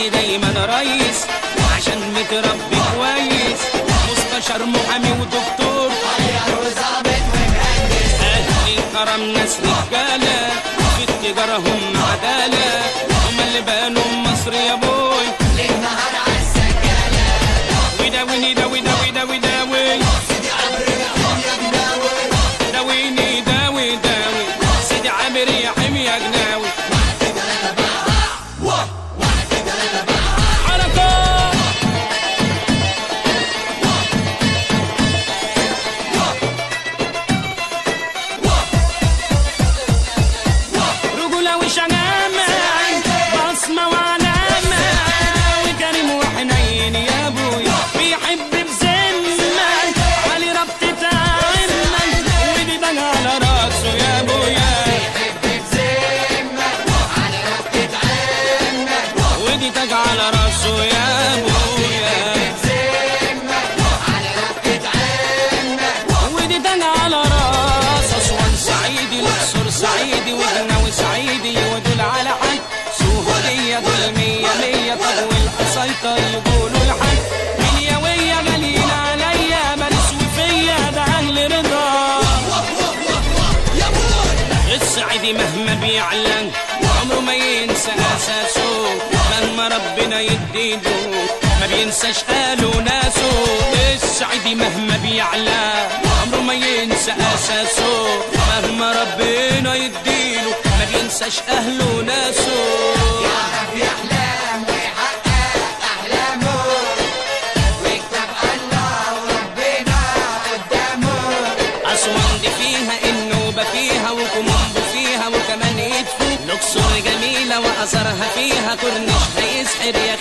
سعيدي دايما رئيس عشان متربي كويس مستشار محامي ودكتور أهل الكرم ناس رجالة في التجارة هم عدالة هم اللي بانوا مصر يا بوي وداويني داوي داوي داوي داوي داويني داوي داوي سيدي عامر يا حمي يا جناوي حركات رجولة وشجامة بصمة وعلامة وكريم وحنين يا ابوي بيحب بذمة علي ربطة عمك ودي بقى على راسه يا ابويا ودي تاج على راسه يا ابويا ودي تاج على راس اسوان سعيدي الاقصر سعيدي وجناوي سعيدي ودول على حد سوهدية دول مية مية طب والقصيطة يقولوا لحد مليوية غاليين عليا باريس وفيا ده اهل رضا السعيدي مهما بيعلن عمره ما ينسى اساسه مهما ربنا يديله ما بينساش قاله ناسه السعيدي مهما بيعلى عمره ما ينسى اساسه مهما ربنا يديله ما بينساش اهله وناسه يعرف يحلم ويحقق أحلامه ويكتب الله وربنا قدامه أسوان دي فيها النوبة فيها وكومومبو فيها وكمان يدفو الأقصر جميلة وأثرها فيها كورنيش هيسحر يا